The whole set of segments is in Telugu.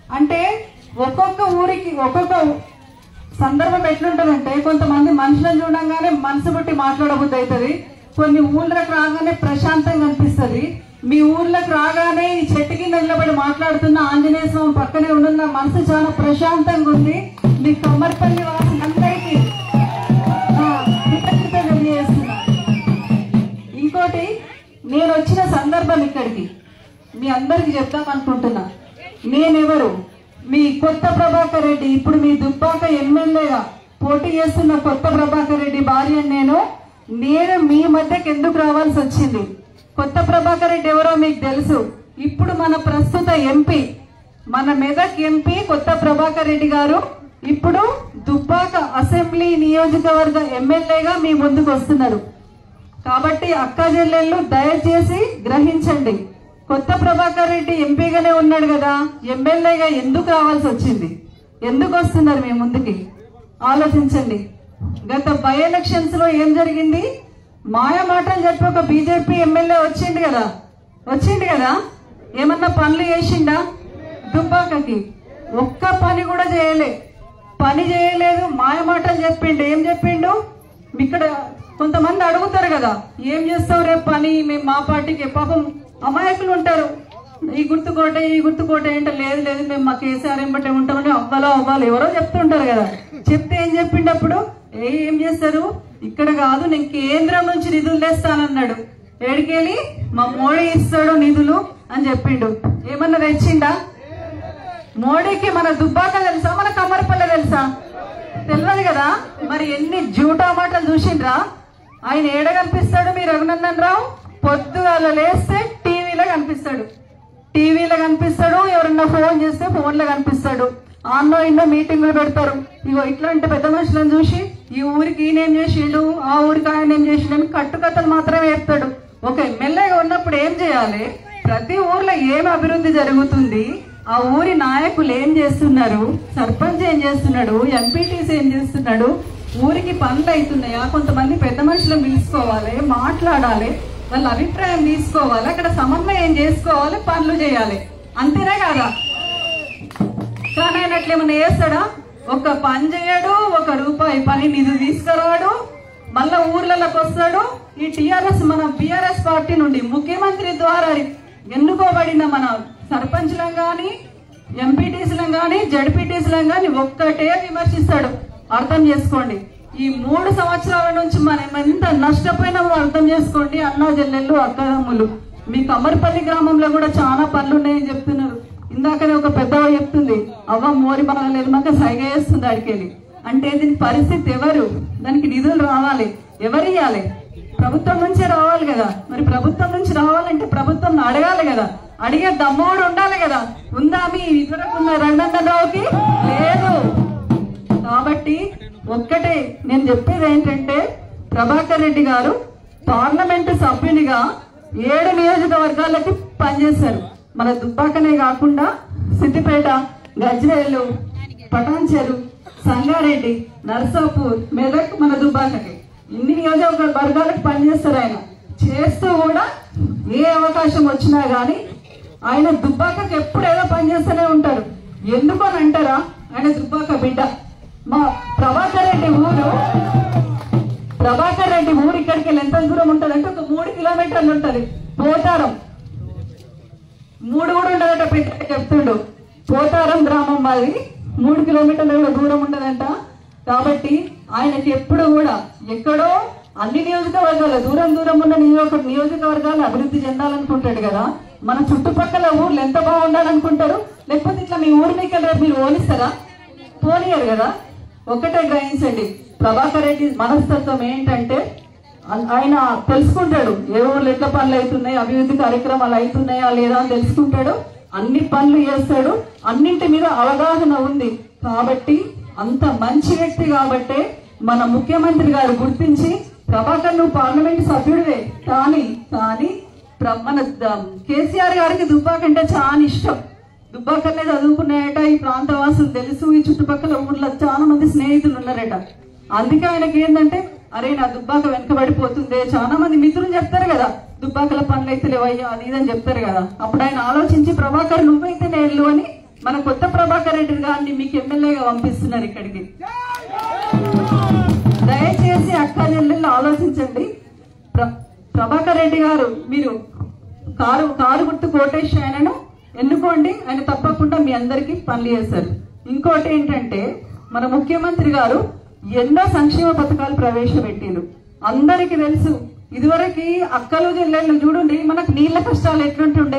అంటే ఒక్కొక్క ఊరికి ఒక్కొక్క సందర్భం ఎట్లుంటదంటే కొంతమంది మనుషులను చూడంగానే మనసు బట్టి మాట్లాడబుద్ధి అవుతుంది కొన్ని ఊళ్ళకి రాగానే ప్రశాంతంగా అనిపిస్తుంది మీ ఊర్లకు రాగానే ఈ చెట్టు కింద నిలబడి మాట్లాడుతున్న ఆంజనేయ స్వామి పక్కనే ఉన్న మనసు చాలా ప్రశాంతంగా ఉంది మీ కమ్మర్పల్లి వాసులందరికీ ఆ, కృతజ్ఞతలు తెలియజేస్తున్నా ఇంకోటి నేను వచ్చిన సందర్భం ఇక్కడికి మీ అందరికి చెప్దాం అనుకుంటున్నా నేనెవరు మీ కొత్త ప్రభాకర్ రెడ్డి ఇప్పుడు మీ దుబ్బాక ఎమ్మెల్యేగా పోటీ చేస్తున్న కొత్త ప్రభాకర్ రెడ్డి భార్య నేను నేను మీ మధ్యకి ఎందుకు రావాల్సి వచ్చింది కొత్త ప్రభాకర్ రెడ్డి ఎవరో మీకు తెలుసు ఇప్పుడు మన ప్రస్తుత ఎంపీ మన మెదక్ ఎంపీ కొత్త ప్రభాకర్ రెడ్డి గారు ఇప్పుడు దుబ్బాక అసెంబ్లీ నియోజకవర్గ ఎమ్మెల్యేగా మీ ముందుకు వస్తున్నారు కాబట్టి అక్క చెల్లెళ్ళు దయచేసి గ్రహించండి కొత్త ప్రభాకర్ రెడ్డి ఎంపీగానే ఉన్నాడు కదా ఎమ్మెల్యేగా ఎందుకు రావాల్సి వచ్చింది ఎందుకు వస్తున్నారు మీ ముందుకి ఆలోచించండి గత బై ఎలక్షన్స్ లో ఏం జరిగింది మాయ మాటలు చెప్పి ఒక బీజేపీ ఎమ్మెల్యే వచ్చిండు కదా వచ్చిండు కదా ఏమన్నా పనులు చేసిండా దుబ్బాకకి ఒక్క పని కూడా చేయలే పని చేయలేదు మాయ మాటలు చెప్పిండు ఏం చెప్పిండు ఇక్కడ కొంతమంది అడుగుతారు కదా ఏం చేస్తావు రేపు పని మేము మా పార్టీకి పాపం అమాయకులు ఉంటారు ఈ గుర్తుకోట ఈ గుర్తుకోట ఏంటో లేదు లేదు మేము మా కేసీఆర్ ఎంబటే ఉంటామని అవ్వాలో అవ్వాలి ఎవరో చెప్తుంటారు కదా చెప్తే ఏం చెప్పిండప్పుడు ఏ ఏం చేస్తారు ఇక్కడ కాదు నేను కేంద్రం నుంచి నిధులు తెస్తానన్నాడు ఏడికెళ్ళి మా మోడీ ఇస్తాడు నిధులు అని చెప్పిండు ఏమన్నా తెచ్చిండా మోడీకి మన దుబ్బాక తెలుసా మన కమ్మరపల్లె తెలుసా తెలియదు కదా మరి ఎన్ని జూటా మాటలు చూసిండ్రా ఆయన ఏడ కనిపిస్తాడు మీ రఘునందన్ రావు పొద్దుగాల లేస్తే టీవీలో కనిపిస్తాడు టీవీలో కనిపిస్తాడు ఎవరన్నా ఫోన్ చేస్తే ఫోన్ లో కనిపిస్తాడు ఆన్నో ఇన్నో మీటింగులు పెడతారు ఇగో ఇట్లాంటి పెద్ద మనుషులను చూసి ఈ ఊరికి ఈయన ఏం చేసిండు ఆ ఊరికి ఆయన ఏం చేసిండు అని కట్టుకథలు మాత్రమే చెప్తాడు ఒక ఎమ్మెల్యేగా ఉన్నప్పుడు ఏం చేయాలి ప్రతి ఊర్లో ఏం అభివృద్ధి జరుగుతుంది ఆ ఊరి నాయకులు ఏం చేస్తున్నారు సర్పంచ్ ఏం చేస్తున్నాడు ఎంపీటీసీ ఏం చేస్తున్నాడు ఊరికి పనులు అవుతున్నాయా కొంతమంది పెద్ద మనుషులను పిలుచుకోవాలి మాట్లాడాలి వాళ్ళ అభిప్రాయం తీసుకోవాలి అక్కడ సమన్వయం చేసుకోవాలి పనులు చేయాలి అంతేనే కాదా కానీ ఆయన అట్లా ఏమన్నా చేస్తాడా ఒక పని చేయడు ఒక రూపాయి పని నిధి తీసుకురాడు మళ్ళా ఊర్లలోకి వస్తాడు ఈ టిఆర్ఎస్ మన బిఆర్ఎస్ పార్టీ నుండి ముఖ్యమంత్రి ద్వారా ఎన్నుకోబడిన మన సర్పంచ్లను గాని ఎంపీటీసీలను గాని జడ్పీటీసీలను గాని ఒక్కటే విమర్శిస్తాడు అర్థం చేసుకోండి ఈ మూడు సంవత్సరాల నుంచి మనం ఎంత నష్టపోయినామో అర్థం చేసుకోండి అన్నా చెల్లెళ్ళు అక్కదమ్ములు మీ కమ్మరిపల్లి గ్రామంలో కూడా చాలా పనులు ఉన్నాయని చెప్తున్నారు ఇందాకనే ఒక పెద్దవ చెప్తుంది అవ్వ మోరి బాగలేదు మాకు సైగ చేస్తుంది అడికెళ్ళి అంటే దీని పరిస్థితి ఎవరు దానికి నిధులు రావాలి ఎవరు ఇవ్వాలి ప్రభుత్వం నుంచే రావాలి కదా మరి ప్రభుత్వం నుంచి రావాలంటే ప్రభుత్వం అడగాలి కదా అడిగే దమ్మోడు ఉండాలి కదా ఉందా మీ ఇతరకున్న రెండన్నరావుకి లేదు కాబట్టి ఒక్కటే నేను చెప్పేది ఏంటంటే ప్రభాకర్ రెడ్డి గారు పార్లమెంటు సభ్యునిగా ఏడు నియోజకవర్గాలకి పనిచేశారు మన దుబ్బాకనే కాకుండా సిద్దిపేట గజ్వేలు పటాన్చెరు సంగారెడ్డి నర్సాపూర్ మెదక్ మన దుబ్బాకకి ఇన్ని నియోజకవర్గాలకు పనిచేస్తారు ఆయన చేస్తూ కూడా ఏ అవకాశం వచ్చినా గానీ ఆయన దుబ్బాకకి ఎప్పుడు ఏదో పనిచేస్తూనే ఉంటారు ఎందుకు అని అంటారా ఆయన దుబ్బాక బిడ్డ మా ప్రభాకర్ రెడ్డి ఊరు ప్రభాకర్ రెడ్డి ఊరు ఇక్కడికి వెళ్ళి ఎంత దూరం ఉంటుంది అంటే ఒక మూడు కిలోమీటర్లు ఉంటది పోతారం మూడు కూడా ఉండదట పెద్ద చెప్తుండు పోతారం గ్రామం మాది మూడు కిలోమీటర్ల కూడా దూరం ఉండదంట కాబట్టి ఆయనకి ఎప్పుడు కూడా ఎక్కడో అన్ని నియోజకవర్గాలు దూరం దూరం ఉన్న నియోజక నియోజకవర్గాలు అభివృద్ధి చెందాలనుకుంటాడు కదా మన చుట్టుపక్కల ఊర్లు ఎంత బాగుండాలనుకుంటారు లేకపోతే ఇట్లా మీ ఊరి మీకు రేపు మీరు ఓనిస్తారా పోనీయరు కదా ఒకటే గ్రహించండి ప్రభాకర్ రెడ్డి మనస్తత్వం ఏంటంటే ఆ- ఆయన తెలుసుకుంటాడు ఏ ఊర్లో ఎట్లా పనులు అవుతున్నాయి అభివృద్ధి కార్యక్రమాలు అవుతున్నాయా లేదా అని తెలుసుకుంటాడు అన్ని పనులు చేస్తాడు అన్నింటి మీద అవగాహన ఉంది కాబట్టి అంత మంచి వ్యక్తి కాబట్టే మన ముఖ్యమంత్రి గారు గుర్తించి ప్రభాకర్ నువ్వు పార్లమెంట్ సభ్యుడివే కానీ కానీ ప్ర- మన ద- కేసీఆర్ గారికి దుబ్బాక అంటే చాలా ఇష్టం దుబ్బాకర్లే చదువుకున్నాయట ఈ ప్రాంతవాసులు తెలుసు ఈ చుట్టుపక్కల ఊర్లో చాలా మంది స్నేహితులు ఉన్నారట అందుకే ఆయనకి ఏంటంటే అరే నా దుబ్బాక వెనకబడిపోతుంది చాలా మంది మిత్రులు చెప్తారు కదా దుబ్బాకల పనులు అయితే లేవయ్యా అది ఇది అని చెప్తారు కదా అప్పుడు ఆయన ఆలోచించి ప్రభాకర్ నువ్వైతే నేళ్ళు అని మన కొత్త ప్రభాకర్ రెడ్డి గారిని మీకు ఎమ్మెల్యేగా పంపిస్తున్నారు ఇక్కడికి దయచేసి అక్క చెల్లెళ్ళు ఆలోచించండి ప్ర- ప్రభాకర్ రెడ్డి గారు మీరు కారు కారు గుర్తు కోటేష్ ఆయనను ఎన్నుకోండి ఆయన తప్పకుండా మీ అందరికీ పనులు చేస్తారు ఇంకోటి ఏంటంటే మన ముఖ్యమంత్రి గారు ఎన్నో సంక్షేమ పథకాలు ప్రవేశపెట్టిండు అందరికీ తెలుసు ఇదివరకు అక్కలు చెల్లెళ్ళు చూడండి మనకు నీళ్ళ కష్టాలు ఎట్లుంటుండే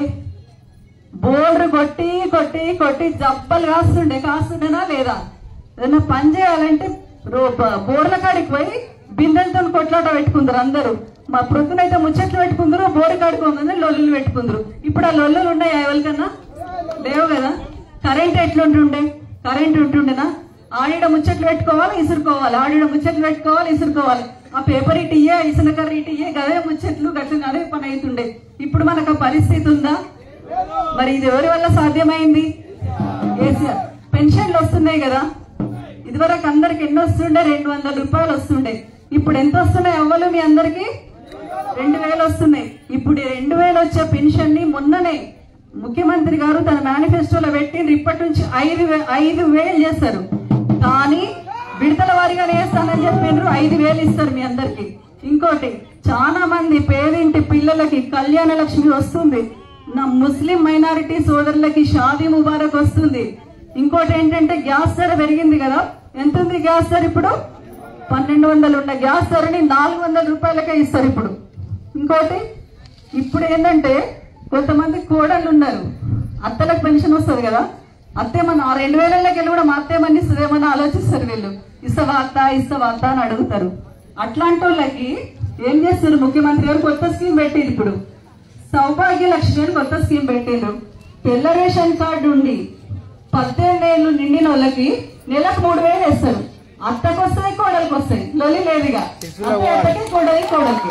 బోర్డు కొట్టి కొట్టి కొట్టి జబ్బలు కాస్తుండే కాస్తుండేనా లేదా ఏదైనా పని చేయాలంటే రో- బ- బోర్ల కాడికి పోయి బిందెలతో కొట్లాట పెట్టుకుందరు అందరూ మా ప్రొద్దునైతే ముచ్చట్లు పెట్టుకుందరు బోర్డు కాడికి పోగానే లొల్లులు పెట్టుకుందరు ఇప్పుడు ఆ లొల్లులు ఉన్నాయా ఎవరికన్నా లేవు కదా కరెంట్ ఎట్లుంటుండే కరెంట్ ఉంటుండేనా ఆడిడ ముచ్చట్లు పెట్టుకోవాలి ఇసురుకోవాలి ఆడిడ ముచ్చట్లు పెట్టుకోవాలి ఇసురుకోవాలి ఆ పేపర్ ఇటు ఇయ్యే ఇసునకర్ర ఇటు ఇయ్యే గదే ముచ్చట్లు గట్ల అదే పని అవుతుండే ఇప్పుడు మనకు ఆ పరిస్థితి ఉందా మరి ఇది ఎవరి వల్ల సాధ్యమైంది కేసీఆర్ పెన్షన్లు వస్తున్నాయి కదా ఇదివరకు అందరికి ఎన్ని వస్తుండే రెండు వందల రూపాయలు వస్తుండే ఇప్పుడు ఎంత వస్తున్నాయి అవ్వలు మీ అందరికి రెండు వేలు వస్తున్నాయి ఇప్పుడు ఈ రెండు వేలు వచ్చే పెన్షన్ ని మొన్ననే ముఖ్యమంత్రి గారు తన మేనిఫెస్టోలో పెట్టిండ్రు ఇప్పటి నుంచి ఐదు వే- ఐదు వేలు చేస్తారు కానీ విడతల వారిగానే వేస్తానని చెప్పిండ్రు ఐదు వేలు ఇస్తారు మీ అందరికి ఇంకోటి చాలా మంది పేదింటి పిల్లలకి కళ్యాణ లక్ష్మి వస్తుంది నా ముస్లిం మైనారిటీ సోదరులకి షాదీ ముబారక్ వస్తుంది ఇంకోటి ఏంటంటే గ్యాస్ ధర పెరిగింది కదా ఎంత ఉంది గ్యాస్ ధర ఇప్పుడు పన్నెండు వందలు ఉన్న గ్యాస్ ధరని నాలుగు వందల రూపాయలకే ఇస్తారు ఇప్పుడు ఇంకోటి ఇప్పుడు ఏంటంటే కొంతమంది కోడళ్ళు ఉన్నారు అత్తలకు పెన్షన్ వస్తుంది కదా అత్తేమన్నా ఆ రెండు వేలలోకి వెళ్ళి కూడా మా అత్తేమని ఇస్తుందేమని ఆలోచిస్తారు వీళ్ళు ఇస్తావా అత్త ఇస్తావా అత్త అని అడుగుతారు అట్లాంటి వాళ్ళకి ఏం చేస్తారు ముఖ్యమంత్రి గారు కొత్త స్కీమ్ పెట్టింది ఇప్పుడు సౌభాగ్య లక్ష్మి అని కొత్త స్కీమ్ పెట్టిండ్రు తెల్ల రేషన్ కార్డు ఉండి పద్దెనిమిది ఏళ్ళు నిండిన వాళ్ళకి నెలకు మూడు వేలు వేస్తారు అత్తకు వస్తాయి కోడలికి వస్తాయి లొలి లేదుగా అత్త అత్తకి కోడలి కోడలికి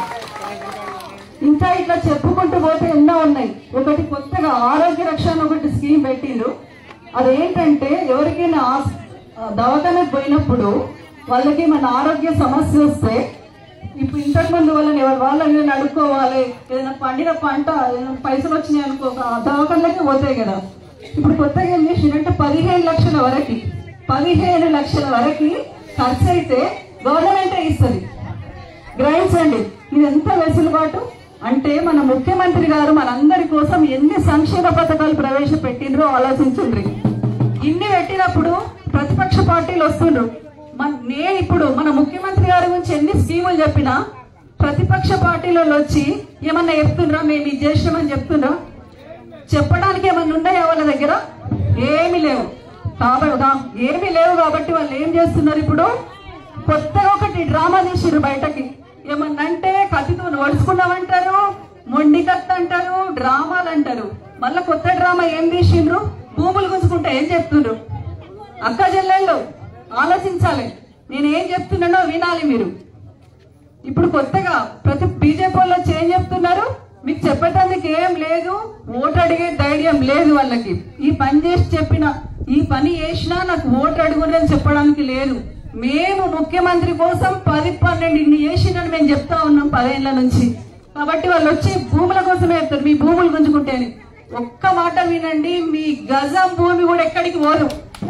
ఇంకా ఇట్లా చెప్పుకుంటూ పోతే ఎన్నో ఉన్నాయి ఒకటి కొత్తగా ఆరోగ్య రక్ష అని ఒకటి స్కీమ్ పెట్టిండ్రు అదేంటంటే ఎవరికైనా ఆస్- ఆ, దవాఖానకు పోయినప్పుడు వాళ్ళకి మన ఆరోగ్య సమస్య వస్తే ఇప్పుడు ఇంతకు ముందు వాళ్ళని ఎవరు వాళ్ళని నేను అడుక్కోవాలి ఏదైనా పండిన పంట ఏదైనా పైసలు వచ్చినాయి అనుకో ఆ దవాఖానలకి పోతాయి కదా ఇప్పుడు కొత్తగా ఏం చేసిందంటే పదిహేను లక్షల వరకు పదిహేను లక్షల వరకు ఖర్చు అయితే గవర్నమెంటే ఇస్తుంది గ్రహించండి ఇది ఎంత వెసులుబాటు అంటే మన ముఖ్యమంత్రి గారు మనందరి కోసం ఎన్ని సంక్షేమ పథకాలు ప్రవేశపెట్టిండ్రో ఆలోచించండి ఇన్ని పెట్టినప్పుడు ప్రతిపక్ష పార్టీలు వస్తుండ్రు మన నేను ఇప్పుడు మన ముఖ్యమంత్రి గారి గురించి ఎన్ని స్కీములు చెప్పినా ప్రతిపక్ష పార్టీలో వచ్చి ఏమన్నా చెప్తుండ్రా మేము ఇది చేసినామని చెప్తుండ్రా చెప్పడానికి ఏమన్నా ఉన్నాయా వాళ్ళ దగ్గర ఏమీ లేవు కాబట్టి ఏమీ లేవు కాబట్టి వాళ్ళు ఏం చేస్తున్నారు ఇప్పుడు కొత్తగా ఒకటి డ్రామా తీసిర్రు బయటకి ఏమన్నా అంటే కత్తితో నడుచుకున్నామంటారు మొండి కత్తి అంటారు డ్రామాలు అంటారు మళ్ళా కొత్త డ్రామా ఏం తీసిండ్రు భూములు గుంజుకుంటే ఏం చెప్తుండ్రు అక్క చెల్లెళ్ళు ఆలోచించాలి నేను ఏం చెప్తున్నానో వినాలి మీరు ఇప్పుడు కొత్తగా ప్రతి బీజేపీ వాళ్ళు వచ్చి ఏం చెప్తున్నారు మీకు చెప్పటానికి ఏం లేదు ఓటు అడిగే ధైర్యం లేదు వాళ్ళకి ఈ పని చేసి చెప్పిన ఈ పని చేసినా నాకు ఓటు అడుగురని చెప్పడానికి లేదు మేము ముఖ్యమంత్రి కోసం పది పన్నెండు ఇన్ని చేసినని మేము చెప్తా ఉన్నాం పదేళ్ల నుంచి కాబట్టి వాళ్ళు వచ్చి భూముల కోసమే చెప్తారు మీ భూములు గుంజుకుంటేనే ఒక్క మాట వినండి మీ గజం భూమి కూడా ఎక్కడికి పోదు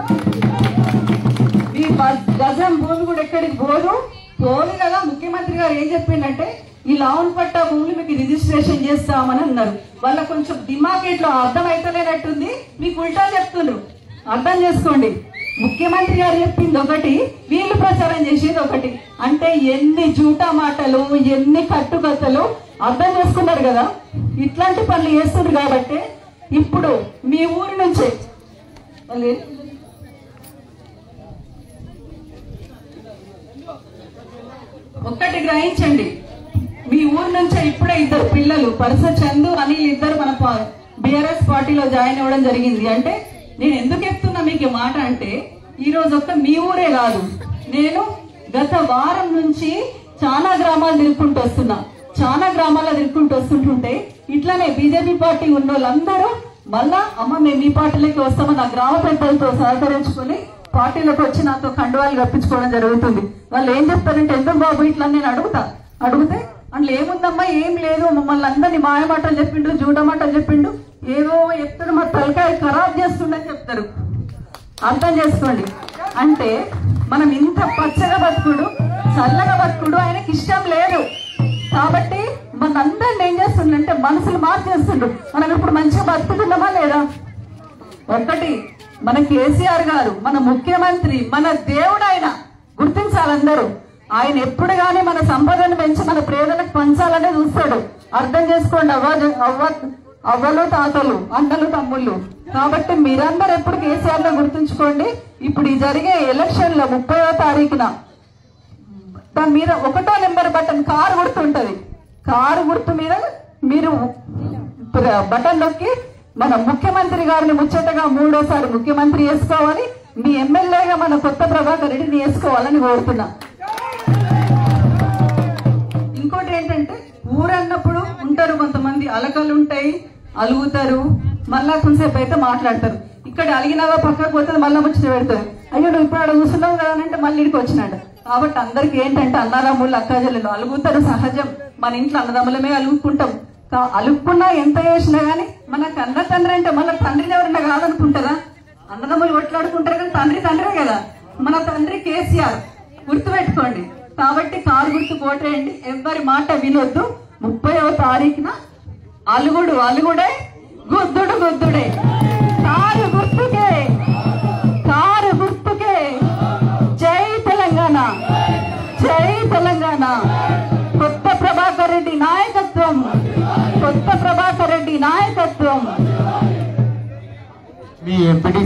మీ బ- గజం భూమి కూడా ఎక్కడికి పోదు పోదు కదా ముఖ్యమంత్రి గారు ఏం చెప్పిండంటే ఈ లావన్ పట్టా భూములు మీకు రిజిస్ట్రేషన్ చేస్తామని అన్నారు వాళ్ళ కొంచెం దిమాగ్ ఇట్లా అర్థం అయితలేనట్టుంది మీకు ఉల్టా చెప్తున్నారు అర్థం చేసుకోండి ముఖ్యమంత్రి గారు చెప్పింది ఒకటి వీళ్ళు ప్రచారం చేసేది ఒకటి అంటే ఎన్ని జూటా మాటలు ఎన్ని కట్టుకథలు అర్థం చేసుకున్నారు కదా ఇట్లాంటి పనులు చేస్తున్నారు కాబట్టి ఇప్పుడు మీ ఊరి నుంచే వాళ్ళు ఏ- ఒక్కటి గ్రహించండి మీ ఊరు నుంచే ఇప్పుడే ఇద్దరు పిల్లలు పరస చందు అనిల్ ఇద్దరు మన బిఆర్ఎస్ పార్టీలో జాయిన్ అవ్వడం జరిగింది అంటే నేను ఎందుకు చెప్తున్నా మీకు ఈ మాట అంటే ఈ రోజు ఒక్క మీ ఊరే కాదు నేను గత వారం నుంచి చాలా గ్రామాలు తిరుక్కుంటూ వస్తున్నా చాలా గ్రామాల్లో తిరుక్కుంటూ వస్తుంటుంటే ఇట్లానే బీజేపీ పార్టీ ఉన్న వాళ్ళందరూ మళ్ళా అమ్మ మేము ఈ పార్టీలోకి వస్తామని ఆ గ్రామ పెద్దలతో సహకరించుకొని పార్టీలోకి వచ్చి నాతో కండువాలు కప్పించుకోవడం జరుగుతుంది వాళ్ళు ఏం చెప్తారంటే ఎందుకు బాబు ఇట్లా నేను అడుగుతా అడిగితే అందులో ఏముందమ్మా ఏం లేదు మమ్మల్ని అందరినీ మాయ మాటలు చెప్పిండు జూట మాటలు చెప్పిండు ఏవో చెప్తాడు మా తలకాయ ఖరాబ్ చేస్తుండని చెప్తారు అర్థం చేసుకోండి అంటే మనం ఇంత పచ్చగా బతుకుడు చల్లగా బతుకుడు ఆయనకి ఇష్టం లేదు కాబట్టి మనందరిని ఏం చేస్తుండంటే మనసులు మార్చేస్తుండు మనం ఇప్పుడు మంచిగా బతుకుతున్నామా లేదా ఒకటి మన కేసీఆర్ గారు మన ముఖ్యమంత్రి మన దేవుడు ఆయన గుర్తించాలందరూ ఆయన ఎప్పుడు గానీ మన సంపదను పెంచి మన పేదలకు పంచాలనే చూస్తాడు అర్థం చేసుకోండి అవ్వ అవ్వ అవ్వలు తాతలు అన్నలు తమ్ముళ్ళు కాబట్టి మీరందరూ ఎప్పుడు కేసీఆర్ లో గుర్తుంచుకోండి ఇప్పుడు ఈ జరిగే ఎలక్షన్ లో ముప్పయో తారీఖున దాని మీద ఒకటో నెంబర్ బటన్ కారు గుర్తు ఉంటది కారు గుర్తు మీద మీరు ప్ర- బటన్ నొక్కి మన ముఖ్యమంత్రి గారిని ముచ్చటగా మూడోసారి ముఖ్యమంత్రి చేసుకోవాలి మీ ఎమ్మెల్యేగా మన కొత్త ప్రభాకర్ రెడ్డిని వేసుకోవాలని కోరుతున్నా ఇంకోటి ఏంటంటే ఊరన్నప్పుడు ఉంటారు కొంతమంది అలకలు ఉంటాయి అలుగుతారు మళ్ళా కొంతసేపు అయితే మాట్లాడతారు ఇక్కడ అలిగినావా పక్కకు పోతే మళ్ళీ ముచ్చట పెడతారు అయ్యో నువ్వు ఇప్పుడు ఆడ కూర్చున్నావు కదా అని అంటే మళ్ళీ ఇక్కడికి వచ్చినాడు కాబట్టి అందరికి ఏంటంటే అన్నారాములు అక్కాజల్లు అలుగుతారు సహజం మన ఇంట్లో అన్నదమ్ములమే అలుగుకుంటాం కా- అలుక్కున్నా ఎంత చేసినా గానీ మన కన్న తండ్రి అంటే మన తండ్రిని ఎవరన్నా కాదనుకుంటారా అన్నదమ్ములు కొట్లాడుకుంటారు కానీ తండ్రి తండ్రే కదా మన తండ్రి కేసీఆర్ గుర్తుపెట్టుకోండి కాబట్టి కారు గుర్తు కోటేయండి ఎవరి మాట వినొద్దు ముప్పైవ తారీఖున అలుగుడు అలుగుడే గుద్దుడు గుద్దుడే కారు గుర్తుకే కారు గుర్తుకే జై తెలంగాణ జై తెలంగాణ కొత్త ప్రభాకర్ రెడ్డి నాయకత్వం కొత్త ప్రభాకర్ రెడ్డి నాయకత్వం మీ ఎంపీటీ